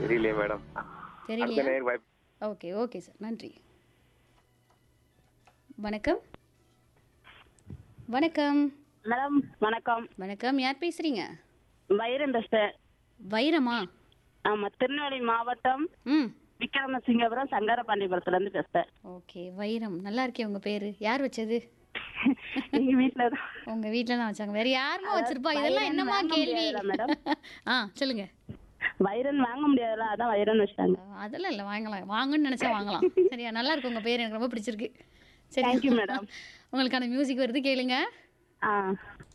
தெரியலையே மேடம் தெரியலையா அடுத்த நேர் வாய்ப்பு ஓகே ஓகே சார் நன்றி வணக்கம் வணக்கம் மேடம் வணக்கம் வணக்கம் யார் பேசுறீங்க வைரம் பேசுறேன் வைரமா ஆமா திருநெல்வேலி மாவட்டம் ம் விக்ரமசிங்கபுரம் சங்கரபாண்டிபுரத்துல இருந்து பேசுறேன் ஓகே வைரம் நல்லா இருக்கே உங்க பேரு யார் வச்சது எங்க வீட்டுல தான் உங்க வீட்ல தான் வச்சாங்க வேற யாருமா வச்சிருப்பா இதெல்லாம் வைரம் என்னமா வாங்க கேள்வி முடியாதுல்ல, மேடம்? ஆ சொல்லுங்க வைரன் வாங்க முடியாதுல்ல அதான் வைரன் வச்சாங்க அதெல்லாம் இல்லை வாங்கலாம் வாங்கன்னு நினைச்சா வாங்கலாம் சரியா நல்லா இருக்கு உங்க பேர் எனக்கு ரொம்ப பிடிச்சிருக்கு சரி Thank you, madam. உங்களுக்கான மியூசிக் வருது கேளுங்க ஆ